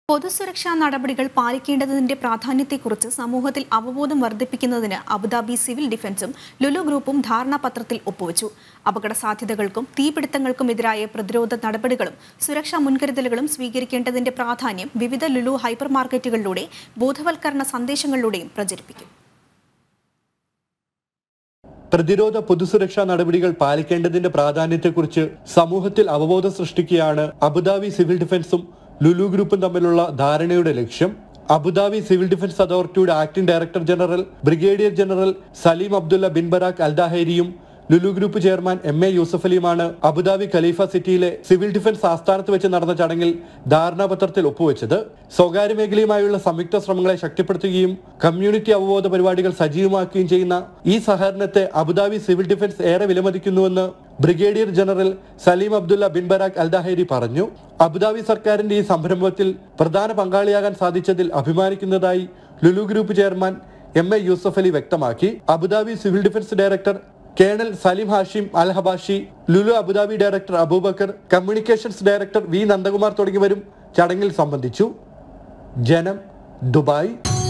പൊതുസുരക്ഷാ നടപടികൾ പാലിക്കേണ്ടതിന്റെ പ്രാധാന്യത്തെക്കുറിച്ച് സമൂഹത്തിൽ അവബോധം വർദ്ധിപ്പിക്കുന്നതിന് അബുദാബി സിവിൽ ഡിഫൻസും ലുലു ഗ്രൂപ്പും ധാരണാപത്രത്തിൽ ഒപ്പുവച്ചു അപകട സാധ്യതകൾക്കും തീപിടുത്തങ്ങൾക്കുമെതിരായ പ്രതിരോധ നടപടികളും സുരക്ഷാ മുൻകരുതലുകളും സ്വീകരിക്കേണ്ടതിന്റെ പ്രാധാന്യം വിവിധ ലുലു ഹൈപ്പർ മാർക്കറ്റുകളിലൂടെ ബോധവൽക്കരണ സന്ദേശങ്ങളിലൂടെയും പ്രചരിപ്പിക്കും പ്രതിരോധ പൊതുസുരക്ഷാ നടപടികൾ പാലിക്കേണ്ടതിന്റെ പ്രാധാന്യത്തെക്കുറിച്ച് സമൂഹത്തിൽ അവബോധം സൃഷ്ടിക്കുകയാണ് അബുദാബി സിവിൽ ഡിഫൻസും ലുലു ഗ്രൂപ്പും തമ്മിലുള്ള ധാരണയുടെ ലക്ഷ്യം അബുദാബി സിവിൽ ഡിഫൻസ് അതോറിറ്റിയുടെ acting director general brigadier general Saleem Abdullah bin Barakh അൽദാഹേരിയും Lulu group chairman M A Yusuf അലിയുമാണ് അബുദാബി ഖലീഫ സിറ്റിയിലെ സിവിൽ ഡിഫൻസ് ആസ്ഥാനത്ത് വെച്ച് നടന്ന ചടങ്ങിൽ ധാരണാപത്രത്തിൽ ഒപ്പുവെച്ചത് സ്വകാര്യ മേഖലയുമായുള്ള സംയുക്ത ശ്രമങ്ങളെ ശക്തിപ്പെടുത്തുകയും കമ്മ്യൂണിറ്റി അവബോധ പരിപാടികൾ സജീവമാക്കുകയും ചെയ്യുന്ന ഈ സഹകരണത്തെ അബുദാബി സിവിൽ ഡിഫൻസ് ഏറെ വിലമതിക്കുന്നുവെന്ന് brigadier general Saleem Abdullah bin Barakh Aldhaheri പറഞ്ഞു അബുദാബി സർക്കാരിന്റെ ഈ സംരംഭത്തിൽ പ്രധാന പങ്കാളിയാകാൻ സാധിച്ചതിൽ അഭിമാനിക്കുന്നതായി Lulu group chairman M A Yusuf Ali വ്യക്തമാക്കി Abu Dhabi civil defence director colonel Salim Hashim Al Habashi Lulu Abu Dhabi director Abubacker communications director V Nandakumar തുടങ്ങിയവരും ചടങ്ങിൽ സംബന്ധിച്ചു ജനം ദുബായ്